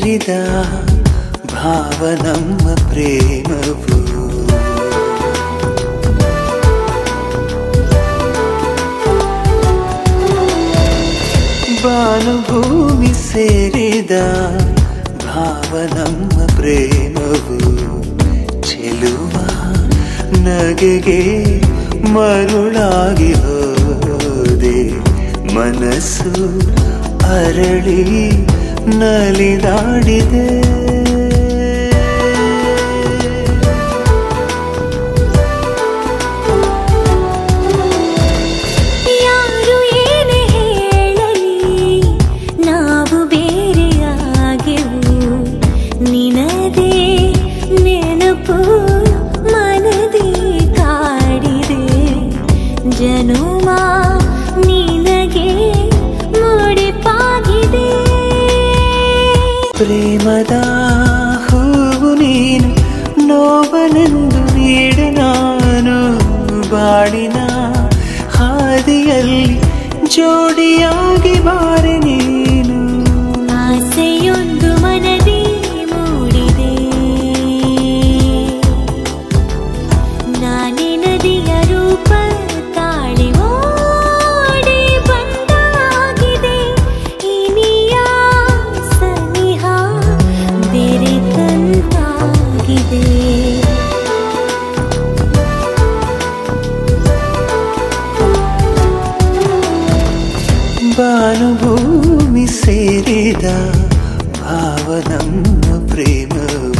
ಸೇರಿದ ಭಾವ ನಮ್ಮ ಪ್ರೇಮವು ಬಾನುಭೂಮಿ ಸೇರಿದ ಭಾವ ನಮ್ಮ ಪ್ರೇಮವು ಚೆಲುವ ನಗೆಗೆ ಮರುಳಾಗಿ ಹೋದೆ ಮನಸ್ಸು ಅರಳಿ ನಲಿದಾಡಿದೆ ಯಾರು ಏನೇ ಹೇಳಲಿ ನಾವು ಬೇರೆಯಾಗೆವು ನಿನದೇ ನೆನಪು ಮನದೇ ಕಾಡಿದೆ ಜನುಮ ನಿನಗೆ ಮುಡಿಪಾಗಿದೆ ಪ್ರೇಮದ ಹೂವು ನೀನು ನೋವನೆಂದು ನೀಡು ನಾನು ಬಾಳಿನ ಹಾದಿಯಲ್ಲಿ ಜೋಡಿಯಾಗಿ ಬಾರೆ ನೀನು ಆಸೆಯೊಂದು ಮನದಿ ಮೂಡಿದೆ ನಾನೇ ನದಿಯ ರೂಪ ತಾಳಿ ಓಡಿ ಬಂದಾಗಿದೆ ಇನಿಯ ಸನಿಹ ಬೆರೆತಂತಾಗಿದೆ ಬಾನುಭೂಮಿ ಸೇರಿದ ಭಾವ ನಮ್ಮ ಪ್ರೇಮವು